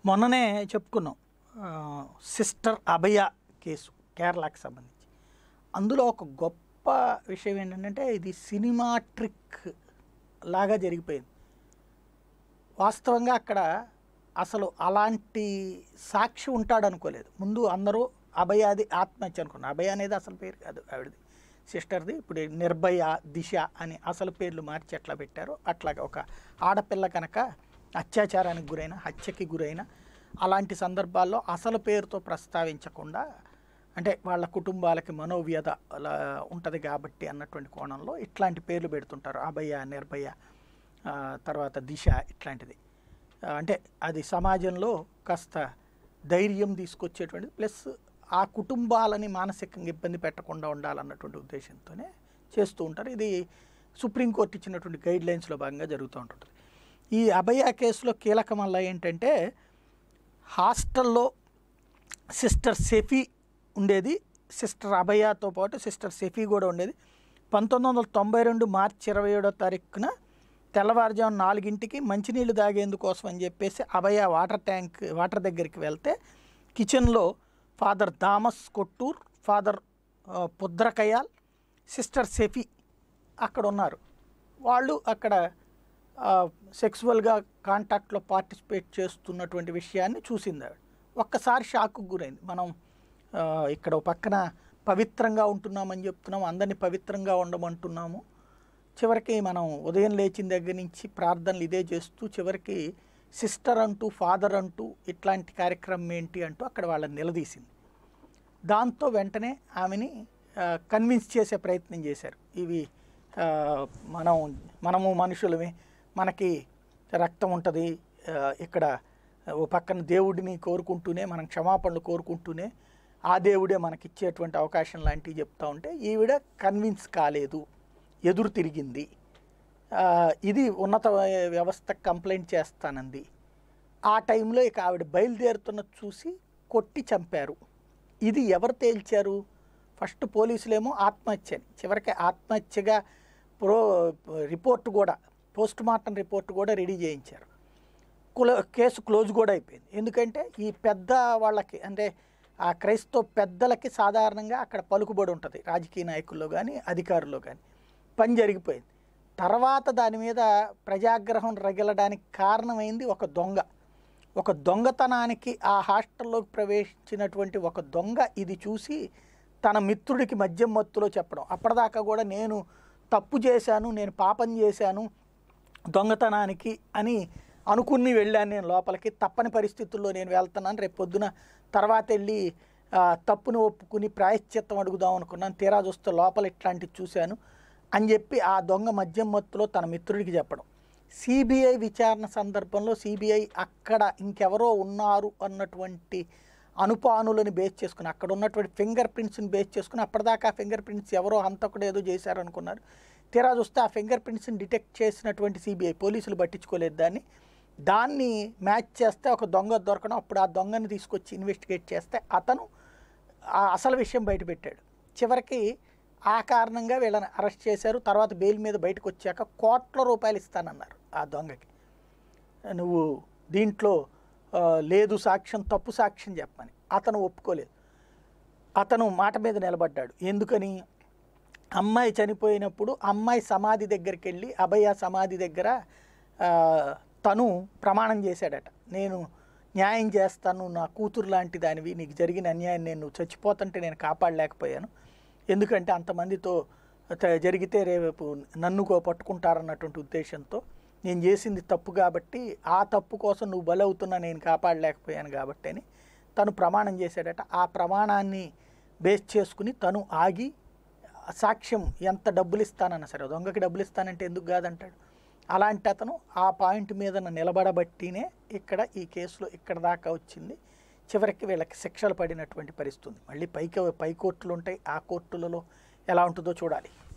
మొన్ననే చెప్పుకున్నాం ఆ, సిస్టర్ అభయ కేసు కేరళకి సంబంధించి అందులో ఒక గొప్ప విషయం ఏంటంటే ఇది సినిమా ట్రిక్ లాగా జరిగిపోయింది వాస్తవంగా అక్కడ అసలు అలాంటి సాక్షి ఉంటాడు అనుకోలేదు ముందు అందరూ అభయ అది ఆత్మహత్య అనుకున్నారు అభయ అనేది అసలు పేరు కాదు ఆవిడది సిస్టర్ది ఇప్పుడు నిర్భయ దిశ అని అసలు పేర్లు మార్చి ఎట్లా పెట్టారో అట్లాగా ఒక ఆడపిల్ల కనుక అత్యాచారానికి గురైన హత్యకి గురైన అలాంటి సందర్భాల్లో అసలు పేరుతో ప్రస్తావించకుండా అంటే వాళ్ళ కుటుంబాలకి మనోవ్యధ అలా ఉంటుంది కాబట్టి అన్నటువంటి కోణంలో ఇట్లాంటి పేర్లు పెడుతుంటారు అభయ నిర్భయ ఆ, తర్వాత దిశ ఇట్లాంటిది ఆ, అంటే అది సమాజంలో కాస్త ధైర్యం తీసుకొచ్చేటువంటిది ప్లస్ ఆ కుటుంబాలని మానసికంగా ఇబ్బంది పెట్టకుండా ఉండాలన్నటువంటి ఉద్దేశంతోనే చేస్తూ ఉంటారు ఇది సుప్రీంకోర్టు ఇచ్చినటువంటి గైడ్ లైన్స్లో భాగంగా జరుగుతూ ఉంటుంది ఈ అభయ కేసులో కీలకం వల్ల ఏంటంటే హాస్టల్లో సిస్టర్ సెఫీ ఉండేది సిస్టర్ అభయతో పాటు సిస్టర్ సెఫీ కూడా ఉండేది పంతొమ్మిది వందల తొంభై రెండు మార్చి ఇరవై ఏడో తారీఖున తెల్లవారుజాము నాలుగింటికి మంచినీళ్ళు తాగేందుకోసం అని చెప్పేసి అభయ వాటర్ ట్యాంక్ వాటర్ దగ్గరికి వెళ్తే కిచెన్లో ఫాదర్ థామస్ కొట్టూర్ ఫాదర్ ఆ, పుద్రకయాల్ సిస్టర్ సెఫీ అక్కడ ఉన్నారు వాళ్ళు అక్కడ సెక్సువల్గా కాంటాక్ట్లో పార్టిసిపేట్ చేస్తున్నటువంటి విషయాన్ని చూసింది ఆవిడ ఒక్కసారి షాక్కు గురైంది మనం ఆ, ఇక్కడ ఓ పక్కన పవిత్రంగా ఉంటున్నామని చెప్తున్నాము అందరినీ పవిత్రంగా ఉండమంటున్నాము చివరికి మనం ఉదయం లేచిన దగ్గర నుంచి ప్రార్థనలు ఇదే చేస్తూ చివరికి సిస్టర్ అంటూ ఫాదర్ అంటూ ఇట్లాంటి కార్యక్రమం ఏంటి అంటూ అక్కడ వాళ్ళని నిలదీసింది దాంతో వెంటనే ఆమెని కన్విన్స్ చేసే ప్రయత్నం చేశారు ఇవి ఆ, మనం మనము మనుషులమే మనకి రక్తం ఉంటుంది ఆ, ఇక్కడ ఓ పక్కన దేవుడిని కోరుకుంటూనే మనం క్షమాపణలు కోరుకుంటూనే ఆ దేవుడే మనకి ఇచ్చేటువంటి అవకాశం లాంటివి చెప్తా ఉంటే ఈవిడ కన్విన్స్ కాలేదు ఎదురు తిరిగింది ఆ, ఇది ఉన్నత వ్యవస్థకు కంప్లైంట్ చేస్తానంది ఆ టైంలో ఇక ఆవిడ బయలుదేరుతున్న చూసి కొట్టి చంపారు ఇది ఎవరు తేల్చారు ఫస్ట్ పోలీసులేమో ఆత్మహత్య అని చివరికి ఆత్మహత్యగా ప్రో రిపోర్ట్ కూడా పోస్ట్ మార్టం రిపోర్ట్ కూడా రెడీ చేయించారు కుల కేసు క్లోజ్ కూడా అయిపోయింది ఎందుకంటే ఈ పెద్ద వాళ్ళకి అంటే ఆ క్రైస్తవ పెద్దలకి సాధారణంగా అక్కడ పలుకుబడి ఉంటుంది రాజకీయ నాయకుల్లో కానీ అధికారుల్లో కానీ పని జరిగిపోయింది తర్వాత దాని మీద ప్రజాగ్రహం రగిలడానికి కారణమైంది ఒక దొంగ ఒక దొంగతనానికి ఆ హాస్టల్లోకి ప్రవేశించినటువంటి ఒక దొంగ ఇది చూసి తన మిత్రుడికి మద్యం మత్తులో చెప్పడం అప్పటిదాకా కూడా నేను తప్పు చేశాను నేను పాపం చేశాను దొంగతనానికి అని అనుకుని వెళ్ళాను నేను లోపలికి తప్పని పరిస్థితుల్లో నేను వెళ్తున్నాను రేపు పొద్దున తర్వాత వెళ్ళి ఆ, తప్పును ఒప్పుకుని ప్రాయశ్చిత్తం అడుగుదాం అనుకున్నాను తీరా చూస్తే లోపల ఇట్లాంటివి చూశాను అని చెప్పి ఆ దొంగ మద్యం మత్తులో తన మిత్రుడికి చెప్పడం సిబిఐ విచారణ సందర్భంలో సిబిఐ అక్కడ ఇంకెవరో ఉన్నారు అన్నటువంటి అనుపానులను బేస్ చేసుకుని అక్కడ ఉన్నటువంటి ఫింగర్ ప్రింట్స్ని బేస్ చేసుకుని అప్పటిదాకా ఆ ఫింగర్ ప్రింట్స్ ఎవరో హంతకుడు ఏదో చేశారనుకున్నారు తీరా చూస్తే ఆ ఫింగర్ ప్రింట్స్ని డిటెక్ట్ చేసినటువంటి సిబిఐ పోలీసులు పట్టించుకోలేదు దాన్ని దాన్ని మ్యాచ్ చేస్తే ఒక దొంగ దొరకడం అప్పుడు ఆ దొంగని తీసుకొచ్చి ఇన్వెస్టిగేట్ చేస్తే అతను ఆ అసలు విషయం బయటపెట్టాడు చివరికి ఆ కారణంగా వీళ్ళని అరెస్ట్ చేశారు తర్వాత బెయిల్ మీద బయటకు వచ్చాక కోట్ల రూపాయలు ఇస్తానన్నారు ఆ దొంగకి నువ్వు దీంట్లో ఆ, లేదు సాక్ష్యం తప్పు సాక్ష్యం చెప్పమని అతను ఒప్పుకోలేదు అతను మాట మీద నిలబడ్డాడు ఎందుకని అమ్మాయి చనిపోయినప్పుడు అమ్మాయి సమాధి దగ్గరికి వెళ్ళి అభయ సమాధి దగ్గర ఆ, తను ప్రమాణం చేశాడట నేను న్యాయం చేస్తాను నా కూతురు లాంటి దానివి నీకు జరిగిన అన్యాయం నేను నువ్వు చచ్చిపోతుంటే నేను కాపాడలేకపోయాను ఎందుకంటే అంతమందితో త- జరిగితే రేపు నన్ను కో- పట్టుకుంటారన్నటువంటి ఉద్దేశంతో నేను చేసింది తప్పు కాబట్టి ఆ తప్పు కోసం నువ్వు బలవుతున్నా నేను కాపాడలేకపోయాను కాబట్టి అని తను ప్రమాణం చేశాడట ఆ ప్రమాణాన్ని బేస్ చేసుకుని తను ఆగి సాక్ష్యం ఎంత డబ్బులు ఇస్తానన్నా సరే దొంగకి డబ్బులు ఇస్తానంటే ఎందుకు కాదంటాడు అలాంటి అతను ఆ పాయింట్ మీద నిలబడబట్టినే ఇక్కడ ఈ కేసులో ఇక్కడ దాకా వచ్చింది చివరికి వీళ్ళకి శిక్షలు పడినటువంటి పరిస్థితి ఉంది మళ్ళీ పైకి పై కోర్టులు ఉంటాయి ఆ కోర్టులలో ఎలా ఉంటుందో చూడాలి